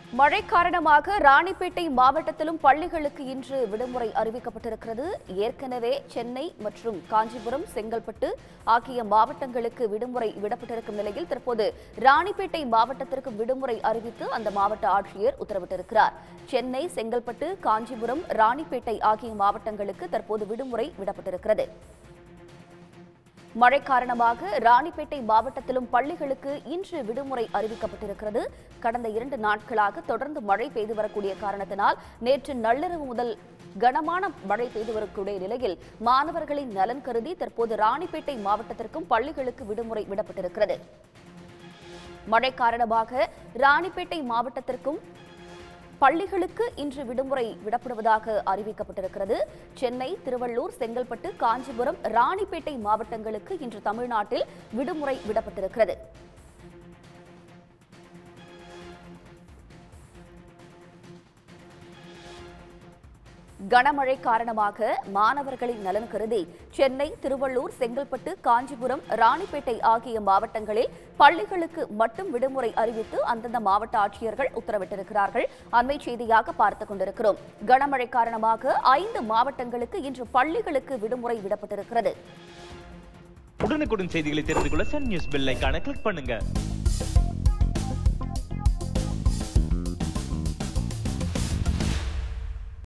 மழை காரணமாக ராணிப்பேட்டை மாவட்டத்திலும் பள்ளிகளுக்கு இன்று விடுமுறை அறிவிக்கப்பட்டிருக்கிறது ஏற்கனவே சென்னை மற்றும் காஞ்சிபுரம் செங்கல்பட்டு ஆகிய மாவட்டங்களுக்கு விடுமுறை விடப்பட்டிருக்கும் நிலையில் தற்போது ராணிப்பேட்டை மாவட்டத்திற்கு விடுமுறை அறிவித்து அந்த மாவட்ட ஆட்சியர் உத்தரவிட்டிருக்கிறார் சென்னை செங்கல்பட்டு காஞ்சிபுரம் ராணிப்பேட்டை ஆகிய மாவட்டங்களுக்கு தற்போது விடுமுறை விடப்பட்டிருக்கிறது மழை காரணமாக ராணிப்பேட்டை மாவட்டத்திலும் பள்ளிகளுக்கு இன்று விடுமுறை அறிவிக்கப்பட்டிருக்கிறது கடந்த இரண்டு நாட்களாக தொடர்ந்து மழை பெய்து வரக்கூடிய காரணத்தினால் நேற்று நள்ளிரவு முதல் கனமான மழை பெய்து வரக்கூடிய நிலையில் மாணவர்களின் நலன் கருதி தற்போது ராணிப்பேட்டை மாவட்டத்திற்கும் பள்ளிகளுக்கு விடுமுறை விடப்பட்டிருக்கிறது மழை காரணமாக ராணிப்பேட்டை மாவட்டத்திற்கும் பள்ளிகளுக்கு இன்று விடுமுறை விடப்படுவதாக அறிவிக்கப்பட்டிருக்கிறது சென்னை திருவள்ளூர் செங்கல்பட்டு காஞ்சிபுரம் ராணிப்பேட்டை மாவட்டங்களுக்கு இன்று தமிழ்நாட்டில் விடுமுறை விடப்பட்டிருக்கிறது கனமழை காரணமாக மாணவர்களின் நலன் கருதி சென்னை திருவள்ளூர் செங்கல்பட்டு காஞ்சிபுரம் ராணிப்பேட்டை ஆகிய மாவட்டங்களில் பள்ளிகளுக்கு மட்டும் விடுமுறை அறிவித்து அந்தந்த மாவட்ட ஆட்சியர்கள் உத்தரவிட்டிருக்கிறார்கள் அண்மை செய்தியாக பார்த்துக் கொண்டிருக்கிறோம் கனமழை காரணமாக ஐந்து மாவட்டங்களுக்கு இன்று பள்ளிகளுக்கு விடுமுறை விடப்பட்டிருக்கிறது உடனுக்குடன் செய்திகளை தெரிந்து கொள்ள சன் நியூஸ் பெல் ஐகானை கிளிக் பண்ணுங்க